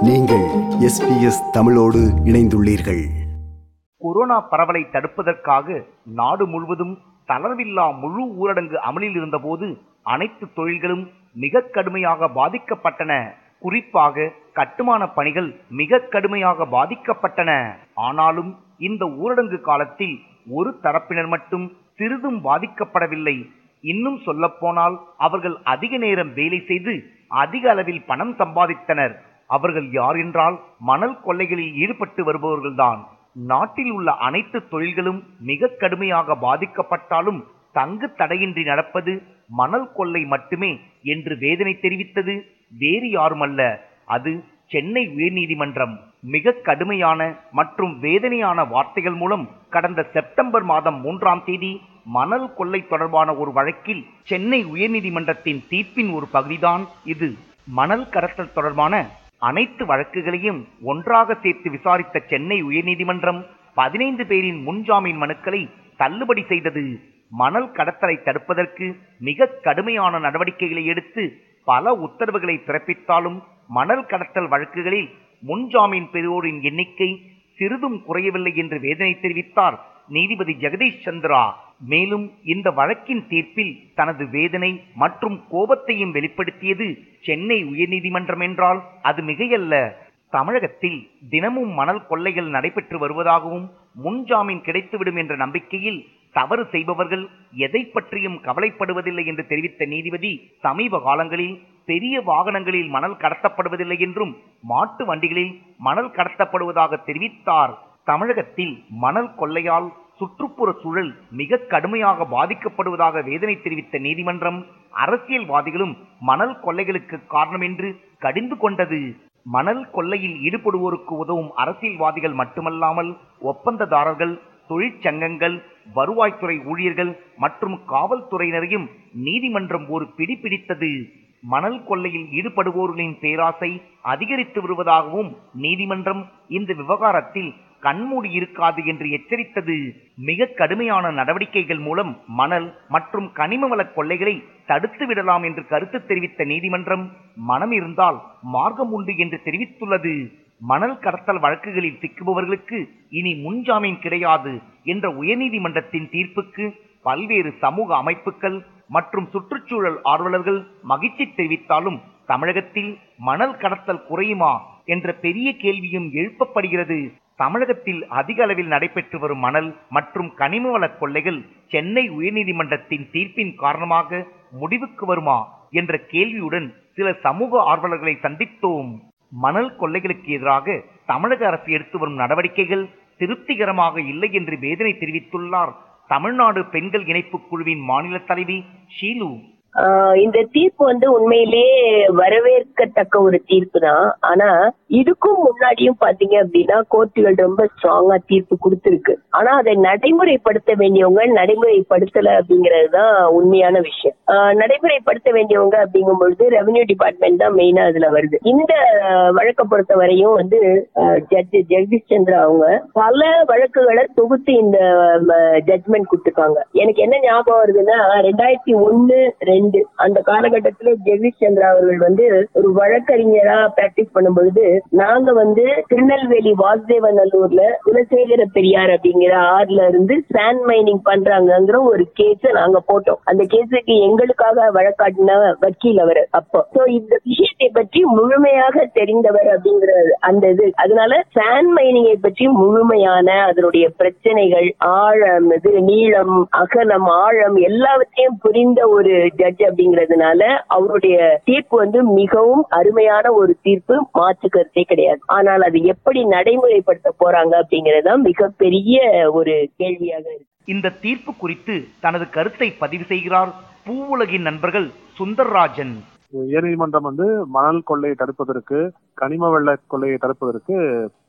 நீங்கள் எஸ்பிஎஸ் தமிழோடு இணைந்துள்ளீர்கள் கொரோனா பரவலை தடுப்பதற்காக நாடு முழுவதும் தளர்வில்லா முழு ஊரடங்கு அமலில் இருந்தபோது அனைத்து தொழில்களும் மிக கடுமையாக பாதிக்கப்பட்டன குறிப்பாக கட்டுமான பணிகள் மிக கடுமையாக பாதிக்கப்பட்டன ஆனாலும் இந்த ஊரடங்கு காலத்தில் ஒரு தரப்பினர் மட்டும் சிறிதும் பாதிக்கப்படவில்லை இன்னும் சொல்லப்போனால் அவர்கள் அதிக நேரம் வேலை செய்து அதிக அளவில் பணம் சம்பாதித்தனர் அவர்கள் யார் என்றால் மணல் கொள்ளைகளில் ஈடுபட்டு வருபவர்கள்தான் நாட்டில் உள்ள அனைத்து தொழில்களும் மிக கடுமையாக பாதிக்கப்பட்டாலும் தங்கு தடையின்றி நடப்பது மணல் கொள்ளை மட்டுமே என்று வேதனை தெரிவித்தது வேறு யாருமல்ல அது சென்னை உயர்நீதிமன்றம் மிக கடுமையான மற்றும் வேதனையான வார்த்தைகள் மூலம் கடந்த செப்டம்பர் மாதம் மூன்றாம் தேதி மணல் கொள்ளை தொடர்பான ஒரு வழக்கில் சென்னை உயர்நீதிமன்றத்தின் தீர்ப்பின் ஒரு பகுதிதான் இது மணல் கடத்தல் தொடர்பான அனைத்து வழக்குகளையும் ஒன்றாக சேர்த்து விசாரித்த சென்னை உயர்நீதிமன்றம் பதினைந்து பேரின் முன்ஜாமீன் மனுக்களை தள்ளுபடி செய்தது மணல் கடத்தலை தடுப்பதற்கு மிக கடுமையான நடவடிக்கைகளை எடுத்து பல உத்தரவுகளை பிறப்பித்தாலும் மணல் கடத்தல் வழக்குகளில் முன்ஜாமீன் பெறுவோரின் எண்ணிக்கை சிறிதும் குறையவில்லை என்று வேதனை தெரிவித்தார் நீதிபதி ஜெகதீஷ் சந்திரா மேலும் இந்த வழக்கின் தீர்ப்பில் தனது வேதனை மற்றும் கோபத்தையும் வெளிப்படுத்தியது சென்னை உயர்நீதிமன்றம் என்றால் அது மிகையல்ல தமிழகத்தில் தினமும் மணல் கொள்ளைகள் நடைபெற்று வருவதாகவும் முன்ஜாமீன் கிடைத்துவிடும் என்ற நம்பிக்கையில் தவறு செய்பவர்கள் எதை பற்றியும் கவலைப்படுவதில்லை என்று தெரிவித்த நீதிபதி சமீப காலங்களில் பெரிய வாகனங்களில் மணல் கடத்தப்படுவதில்லை என்றும் மாட்டு வண்டிகளில் மணல் கடத்தப்படுவதாக தெரிவித்தார் தமிழகத்தில் மணல் கொள்ளையால் சுற்றுப்புற சூழல் மிக கடுமையாக பாதிக்கப்படுவதாக வேதனை தெரிவித்த நீதிமன்றம் அரசியல்வாதிகளும் மணல் கொள்ளைகளுக்கு காரணம் என்று கடிந்து கொண்டது மணல் கொள்ளையில் ஈடுபடுவோருக்கு உதவும் அரசியல்வாதிகள் மட்டுமல்லாமல் ஒப்பந்ததாரர்கள் தொழிற்சங்கங்கள் வருவாய்த்துறை ஊழியர்கள் மற்றும் காவல்துறையினரையும் நீதிமன்றம் ஒரு பிடி பிடித்தது மணல் கொள்ளையில் ஈடுபடுவோர்களின் பேராசை அதிகரித்து வருவதாகவும் நீதிமன்றம் இந்த விவகாரத்தில் கண்மூடி இருக்காது என்று எச்சரித்தது மிக கடுமையான நடவடிக்கைகள் மூலம் மணல் மற்றும் கனிம வள கொள்ளைகளை தடுத்து விடலாம் என்று கருத்து தெரிவித்த நீதிமன்றம் மனம் இருந்தால் மார்க்கம் உண்டு என்று தெரிவித்துள்ளது மணல் கடத்தல் வழக்குகளில் சிக்குபவர்களுக்கு இனி முன்ஜாமீன் கிடையாது என்ற உயர்நீதிமன்றத்தின் தீர்ப்புக்கு பல்வேறு சமூக அமைப்புகள் மற்றும் சுற்றுச்சூழல் ஆர்வலர்கள் மகிழ்ச்சி தெரிவித்தாலும் தமிழகத்தில் மணல் கடத்தல் குறையுமா என்ற பெரிய கேள்வியும் எழுப்பப்படுகிறது தமிழகத்தில் அதிக அளவில் நடைபெற்று வரும் மணல் மற்றும் கனிம வள கொள்ளைகள் சென்னை உயர்நீதிமன்றத்தின் தீர்ப்பின் காரணமாக முடிவுக்கு வருமா என்ற கேள்வியுடன் சில சமூக ஆர்வலர்களை சந்தித்தோம் மணல் கொள்ளைகளுக்கு எதிராக தமிழக அரசு எடுத்து வரும் நடவடிக்கைகள் திருப்திகரமாக இல்லை என்று வேதனை தெரிவித்துள்ளார் தமிழ்நாடு பெண்கள் இணைப்பு குழுவின் மாநில தலைவி ஷீலு ஆஹ் இந்த தீர்ப்பு வந்து உண்மையிலேயே வரவேற்கத்தக்க ஒரு தீர்ப்பு தான் ஆனா இதுக்கும் முன்னாடியும் பாத்தீங்க அப்படின்னா கோர்ட்டுகள் ரொம்ப ஸ்ட்ராங்கா தீர்ப்பு கொடுத்திருக்கு ஆனா அதை நடைமுறைப்படுத்த வேண்டியவங்க நடைமுறைப்படுத்தல அப்படிங்கிறது தான் உண்மையான விஷயம் ஆஹ் நடைமுறைப்படுத்த வேண்டியவங்க அப்படிங்கும் பொழுது ரெவன்யூ டிபார்ட்மெண்ட் தான் மெயினா அதுல வருது இந்த வழக்கை பொறுத்த வரையும் வந்து ஜட்ஜ் ஜெகதீஷ் சந்திரா அவங்க பல வழக்குகளை தொகுத்து இந்த ஜட்மெண்ட் கொடுத்துருக்காங்க எனக்கு என்ன ஞாபகம் வருதுன்னா ரெண்டாயிரத்தி ஒன்னு ரெண்டு அந்த காலகட்டத்துல ஜெகதீஷ் சந்திரா அவர்கள் வந்து ஒரு வழக்கறிஞரா பிராக்டிஸ் பண்ணும்பொழுது நாங்க வந்து திருநெல்வேலி வாசுதேவநல்லூர்ல குலசேகர பெரியார் அப்படிங்கிற ஆறுல இருந்து சாண்ட் மைனிங் பண்றாங்கிற ஒரு கேஸ் நாங்க போட்டோம் அந்த கேஸுக்கு எங்களுக்காக வழக்காட்டின வக்கீல் அவர் அப்போ சோ இந்த விஷயத்தை பற்றி முழுமையாக தெரிந்தவர் அப்படிங்கிற அந்த இது அதனால சாண்ட் மைனிங்கை பற்றி முழுமையான அதனுடைய பிரச்சனைகள் ஆழம் இது நீளம் அகலம் ஆழம் எல்லாவற்றையும் புரிந்த ஒரு ஜட்ஜ் அப்படிங்கிறதுனால அவருடைய தீர்ப்பு வந்து மிகவும் அருமையான ஒரு தீர்ப்பு மாற்று கருத்தே கிடையாது ஆனால் அது எப்படி நடைமுறைப்படுத்த போறாங்க அப்படிங்கறது மிகப்பெரிய ஒரு கேள்வியாக இருக்கு இந்த தீர்ப்பு குறித்து தனது கருத்தை பதிவு செய்கிறார் பூவுலகின் நண்பர்கள் சுந்தர்ராஜன் உயர்நீதிமன்றம் வந்து மணல் கொள்ளையை தடுப்பதற்கு கனிம வெள்ள கொள்ளையை தடுப்பதற்கு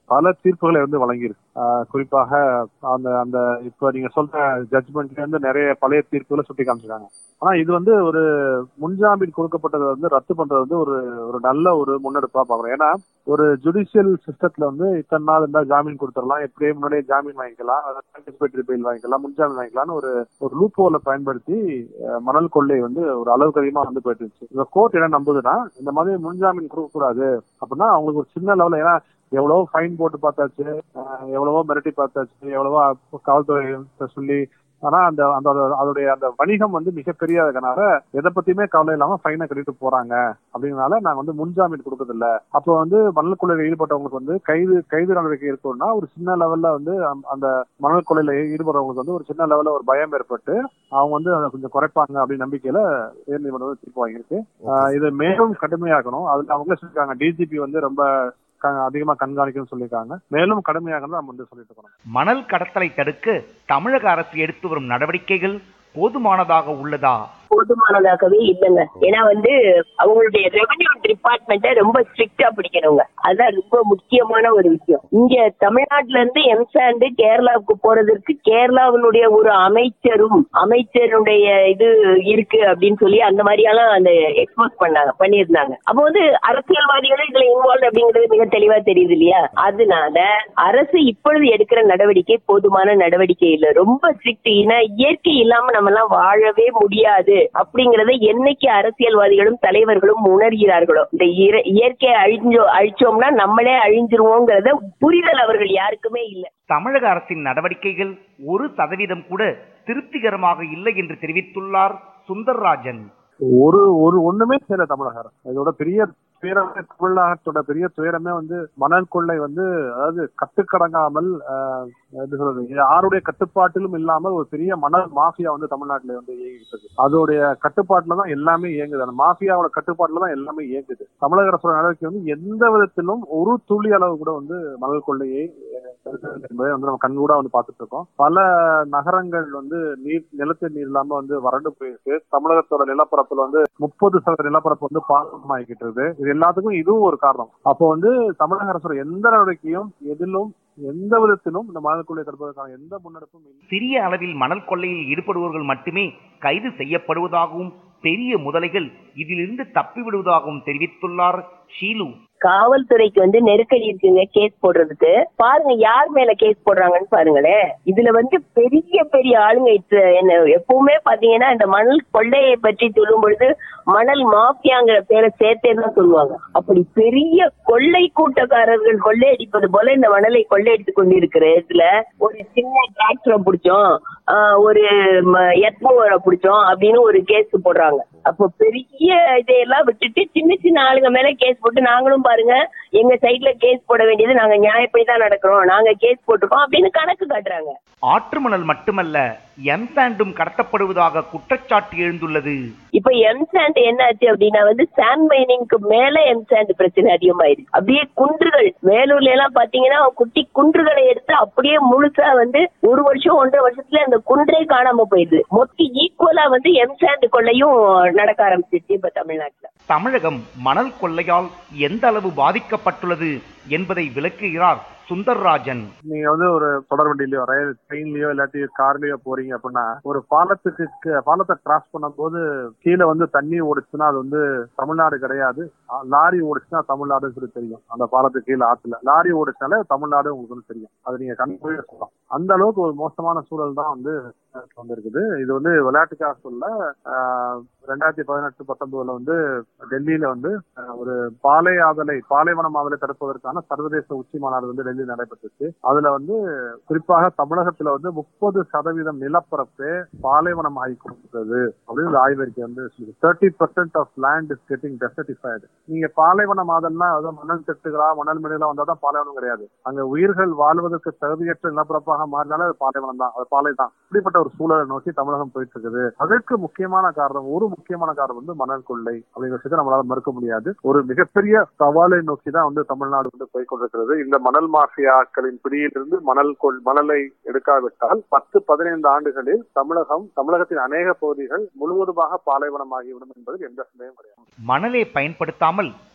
பல தீர்ப்புகளை வந்து வழங்கியிருக்கு ஆஹ் குறிப்பாக அந்த அந்த இப்ப நீங்க சொல்ற ஜட்ஜ்மெண்ட்ல இருந்து நிறைய பழைய தீர்ப்புகளை சுட்டி காமிச்சிருக்காங்க ஆனா இது வந்து ஒரு முன்ஜாமீன் கொடுக்கப்பட்டதை வந்து ரத்து பண்றது வந்து ஒரு ஒரு நல்ல ஒரு முன்னெடுப்பா பாக்குறோம் ஏன்னா ஒரு ஜுடிஷியல் சிஸ்டத்துல வந்து இத்தனை நாள் இருந்தா ஜாமீன் கொடுத்துடலாம் எப்படியே முன்னாடியே ஜாமீன் வாங்கிக்கலாம் ஆன்டிசிபேட்டரி பெயில் வாங்கிக்கலாம் முன்ஜாமீன் வாங்கிக்கலாம்னு ஒரு ஒரு லூப் ஹோலை பயன்படுத்தி அஹ், மணல் கொள்ளை வந்து ஒரு அளவுக்கு அதிகமா வந்து போயிட்டு இருந்துச்சு இந்த கோர்ட் என்ன நம்புதுன்னா இந்த மாதிரி முன்ஜாமீன் கொடுக்க கூடாது அப்படின்னா அவங்களுக்கு ஒரு சின்ன லெவல்ல ஏன்னா எவ்வளவோ ஃபைன் போட்டு பார்த்தாச்சு அஹ், எவ்வளவோ மிரட்டி பார்த்தாச்சு எவ்வளவோ காவல்துறை சொல்லி ஆனா அந்த அந்த அதோடைய அந்த வணிகம் வந்து மிகப்பெரிய இருக்கனால எதை பத்தியுமே கவலை இல்லாம ஃபைனை கட்டிட்டு போறாங்க அப்படிங்கறனால நாங்க வந்து முன்ஜாமீன் கொடுக்கறது இல்ல அப்போ வந்து மணல் கொள்ளையில ஈடுபட்டவங்களுக்கு வந்து கைது கைது நடவடிக்கை இருக்கும்னா ஒரு சின்ன லெவல்ல வந்து அந்த- அந்த மணல் கொள்ளையில ஈடுபடுறவங்களுக்கு வந்து ஒரு சின்ன லெவல்ல ஒரு பயம் ஏற்பட்டு அவங்க வந்து அதை கொஞ்சம் குறைப்பாங்க அப்படின்னு நம்பிக்கையில உயர்நீதிமன்றம் வந்து தீர்ப்பு வாங்கியிருக்கு ஆஹ் இதை மேலும் கடுமையாக்கணும் அதுல அவங்களே சொல்லியிருக்காங்க டிஜிபி வந்து ரொம்ப க- அதிகமா கண்காணிக்கணும்னு சொல்லியிருக்காங்க மேலும் கடுமையாகணும் நம்ம வந்து சொல்லிட்டு இருக்கோம் மணல் கடத்தலை தடுக்க தமிழக அரசு எடுத்து வரும் நடவடிக்கைகள் போதுமானதாக உள்ளதா போதுமானதாகவே இல்லைங்க ஏன்னா வந்து அவங்களுடைய ரெவென்யூ டிபார்ட்மெண்ட்டை ரொம்ப ஸ்ட்ரிக்டா பிடிக்கணுங்க அதான் ரொம்ப முக்கியமான ஒரு விஷயம் இங்க தமிழ்நாட்டுல இருந்து எம்சாண்டு கேரளாவுக்கு போறதற்கு கேரளாவினுடைய ஒரு அமைச்சரும் அமைச்சருடைய இது இருக்கு அப்படின்னு சொல்லி அந்த மாதிரியெல்லாம் அந்த எக்ஸ்போஸ் பண்ணாங்க பண்ணியிருந்தாங்க அப்போ வந்து அரசியல்வாதிகளும் இதுல இன்வால்வ் அப்படிங்கிறது மிக தெளிவா தெரியுது இல்லையா அதனால அரசு இப்பொழுது எடுக்கிற நடவடிக்கை போதுமான நடவடிக்கை இல்ல ரொம்ப ஸ்ட்ரிக்ட் ஏன்னா இயற்கை இல்லாம நம்ம எல்லாம் வாழவே முடியாது அப்படிங்கறத என்னைக்கு அரசியல்வாதிகளும் தலைவர்களும் உணர்கிறார்களோ இந்த இர- இயற்கையை அழிஞ்சோ அழிச்சோம்னா நம்மளே அழிஞ்சிருவோங்கிறத புரிதல் அவர்கள் யாருக்குமே இல்ல தமிழக அரசின் நடவடிக்கைகள் ஒரு சதவீதம் கூட திருப்திகரமாக இல்லை என்று தெரிவித்துள்ளார் சுந்தர்ராஜன் ஒரு ஒரு ஒண்ணுமே செய்யல தமிழக அரசு இதோட பெரிய துயரமே தமிழ்நாட்டோட பெரிய துயரமே வந்து மணல் கொள்ளை வந்து அதாவது கட்டுக்கடங்காமல் ஆஹ், எப்படி சொல்றது யாருடைய கட்டுப்பாட்டிலும் இல்லாமல் ஒரு பெரிய மணல் மாஃபியா வந்து தமிழ்நாட்டுல வந்து இயங்கிட்டு இருக்கு அதோடைய கட்டுப்பாட்டுல தான் எல்லாமே இயங்குது அந்த மாஃபியாவோட கட்டுப்பாட்டுல தான் எல்லாமே இயங்குது தமிழக அரசோட நடவடிக்கை வந்து எந்த விதத்திலும் ஒரு துளி அளவு கூட வந்து மணல் கொள்ளையை அஹ், தடுக்கிறது என்பதை வந்து நம்ம கண்கூடா வந்து பார்த்துட்டு இருக்கோம் பல நகரங்கள் வந்து நீர் நிலத்தடி நீர் இல்லாம வந்து வறண்டு போயிருக்கு தமிழகத்தோட நிலப்பரப்புல வந்து முப்பது சதவீத நிலப்பரப்பு வந்து பாலமாகிக்கிட்டு இருக்கு இது எல்லாத்துக்கும் இதுவும் ஒரு காரணம் அப்போ வந்து தமிழக அரசோட எந்த நடவடிக்கையும் எதிலும் எந்த விதத்திலும் இந்த மணல் கொள்ளை தடுப்பதற்கான எந்த முன்னெடுப்பும் இல்லை சிறிய அளவில் மணல் கொள்ளையில் ஈடுபடுபவர்கள் மட்டுமே கைது செய்யப்படுவதாகவும் பெரிய முதலைகள் இதிலிருந்து தப்பிவிடுவதாகவும் தெரிவித்துள்ளார் ஷீலு காவல்துறைக்கு வந்து நெருக்கடி இருக்குங்க கேஸ் போடுறதுக்கு பாருங்க யார் மேல கேஸ் போடுறாங்கன்னு பாருங்களேன் இதுல வந்து பெரிய பெரிய ஆளுங்க இப்ப என்ன எப்பவுமே பாத்தீங்கன்னா இந்த மணல் கொள்ளையை பற்றி சொல்லும் பொழுது மணல் மாஃபியாங்கிற பேரை சேர்த்தே தான் சொல்லுவாங்க அப்படி பெரிய கொள்ளை கூட்டக்காரர்கள் கொள்ளையடிப்பது போல இந்த மணலை கொள்ளையடித்து கொண்டிருக்கிற இதுல ஒரு சின்ன டிராக்டரை பிடிச்சோம் ஆஹ் ஒரு எத்மோரை பிடிச்சோம் அப்படின்னு ஒரு கேஸ் போடுறாங்க அப்போ பெரிய இதையெல்லாம் விட்டுட்டு சின்ன சின்ன ஆளுங்க மேல கேஸ் போட்டு நாங்களும் பாருங்க எங்க சைட்ல கேஸ் போட வேண்டியது நாங்க நியாயப்படி தான் நடக்கிறோம் நாங்க கேஸ் போட்டிருக்கோம் அப்படின்னு கணக்கு காட்டுறாங்க ஆற்று மணல் மட்டுமல்ல எம்சாண்டும் கடத்தப்படுவதாக குற்றச்சாட்டு எழுந்துள்ளது இப்ப எம்சாண்ட் என்னாச்சு அப்படின்னா வந்து சாண்ட் மைனிங்க்கு மேல எம்சாண்ட் பிரச்சனை அதிகமாயிருக்கு அப்படியே குன்றுகள் வேலூர்ல எல்லாம் பாத்தீங்கன்னா குட்டி குன்றுகளை எடுத்து அப்படியே முழுசா வந்து ஒரு வருஷம் ஒன்றரை வருஷத்துல அந்த குன்றே காணாம போயிடுது மொத்த ஈக்குவலா வந்து எம்சாண்ட் கொள்ளையும் நடக்க ஆரம்பிச்சிருச்சு இப்ப தமிழ்நாட்டுல தமிழகம் மணல் கொள்ளையால் எந்த அளவு பாதிக்கப்பட்டுள்ளது என்பதை விளக்குகிறார் சுந்தர்ராஜன் நீங்க வந்து ஒரு தொடர் வண்டியிலயோ ரயில் ட்ரெயின்லயோ இல்லாட்டி கார்லயோ போறீங்க அப்படின்னா ஒரு பாலத்துக்கு க- பாலத்தை கிராஸ் பண்ணும்போது கீழே வந்து தண்ணி ஓடுச்சுன்னா அது வந்து தமிழ்நாடு கிடையாது அ, லாரி ஓடுச்சுன்னா தமிழ்நாடுன்னு சொல்லி தெரியும் அந்த பாலத்துக்கு கீழே ஆத்துல லாரி ஓடுச்சுனாலே தமிழ்நாடு உங்களுக்கு வந்து தெரியும் அது நீங்க கண்கூட சொல்லலாம் அந்த அளவுக்கு ஒரு மோசமான சூழல் தான் வந்து அஹ், வந்திருக்குது இது வந்து விளையாட்டுக்காக சொல்ல ஆஹ், ரெண்டாயிரத்தி பதினெட்டு பத்தொன்பதுல வந்து டெல்லியில வந்து அஹ், ஒரு பாலை ஆதலை பாலைவனம் ஆதலை தடுப்பதற்கான சர்வதேச உச்சி மாநாடு வந்து டெல்லியில் நடைபெற்றுச்சு அதுல வந்து குறிப்பாக தமிழகத்துல வந்து முப்பது சதவீதம் நிலப்பரப்பு பாலைவனம் ஆகி கொடுக்கிறது அப்படின்னு ஒரு ஆய்வறிக்கை வந்து thirty percent of land is getting desertified நீங்க பாலைவனம் ஆதல்னா அதாவது மணல் திட்டுகளா மணல் மிடலா வந்தா தான் பாலைவனம் கிடையாது அங்க உயிர்கள் வாழ்வதற்கு தகுதியற்ற நிலப்பரப்பாக மாறினாலே அது பாலைவனம் தான் அது பாலை தான் இப்படிப்பட்ட ஒரு சூழலை நோக்கி தமிழகம் போயிட்டு இருக்குது அதற்கு முக்கியமான காரணம் ஒரு முக்கியமான காரணம் வந்து மணல் கொள்ளை அப்படிங்கிற விஷயத்தை நம்மளால மறுக்க முடியாது ஒரு மிகப்பெரிய சவாலை நோக்கி தான் வந்து தமிழ்நாடு வந்து போய் கொண்டிருக்கிறது இந்த மணல் மாஃபியாக்களின் பிடியிலிருந்து மணல் கொள் மணலை எடுக்காவிட்டால் பத்து பதினைந்து ஆண்டுகளில் தமிழகம் தமிழகத்தின் அநேக பகுதிகள் முழுவதுமாக பாலைவனமாகிவிடும் என்பதில் எந்த சந்தேகம் கிடையாது மணலை பயன்படுத்தாமல்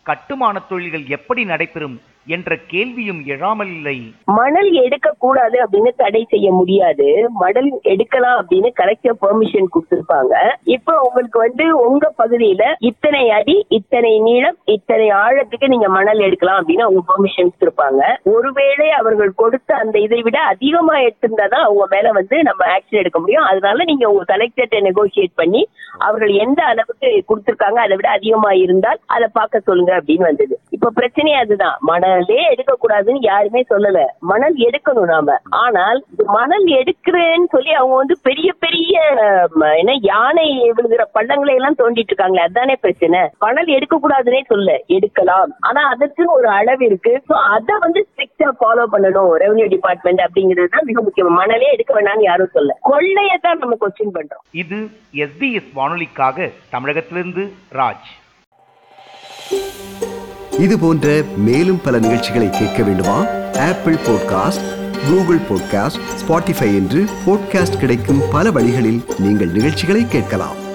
கட்டுமான தொழில்கள் எப்படி நடைபெறும் என்ற கேள்வியும் எழாமல் இல்லை மணல் எடுக்க கூடாது அப்படின்னு தடை செய்ய முடியாது மணல் எடுக்கலாம் அப்படின்னு கலெக்டர் பெர்மிஷன் கொடுத்திருப்பாங்க இப்போ உங்களுக்கு வந்து உங்க பகுதியில இத்தனை அடி இத்தனை நீளம் இத்தனை ஆழத்துக்கு நீங்க மணல் எடுக்கலாம் அப்படின்னு அவங்க பெர்மிஷன் கொடுத்திருப்பாங்க ஒருவேளை அவர்கள் கொடுத்த அந்த இதை விட அதிகமா எடுத்திருந்தாதான் அவங்க மேல வந்து நம்ம ஆக்ஷன் எடுக்க முடியும் அதனால நீங்க உங்க கலெக்டர்கிட்ட நெகோசியேட் பண்ணி அவர்கள் எந்த அளவுக்கு கொடுத்திருக்காங்க அதை விட அதிகமா இருந்தால் அதை பார்க்க சொல்லுங்க அப்படின்னு வந்தது இப்ப பிரச்சனையே அதுதான் மணலே எடுக்க கூடாதுன்னு யாருமே சொல்லல மணல் எடுக்கணும் நாம ஆனால் இது மணல் எடுக்கிறேன்னு சொல்லி அவங்க வந்து பெரிய பெரிய ம, என்ன யானை விழுகிற பள்ளங்களை எல்லாம் தோண்டிட்டு இருக்காங்களே அதானே பிரச்சனை மணல் எடுக்க கூடாதுன்னே சொல்ல எடுக்கலாம் ஆனா அதற்குன்னு ஒரு அளவு இருக்கு சோ அதை வந்து ஸ்ட்ரிக்டா ஃபாலோ பண்ணணும் ரெவன்யூ டிபார்ட்மெண்ட் அப்படிங்கிறது தான் மிக முக்கியம் மணலே எடுக்க வேணாம்னு யாரும் சொல்ல கொள்ளையை தான் நம்ம கொஸ்டின் பண்றோம் இது எஸ்பிஎஸ் வானொலிக்காக தமிழகத்திலிருந்து ராஜ் இது போன்ற மேலும் பல நிகழ்ச்சிகளை கேட்க வேண்டுமா Apple podcast Google podcast Spotify என்று பாட்காஸ்ட் கிடைக்கும் பல வழிகளில் நீங்கள் நிகழ்ச்சிகளை கேட்கலாம்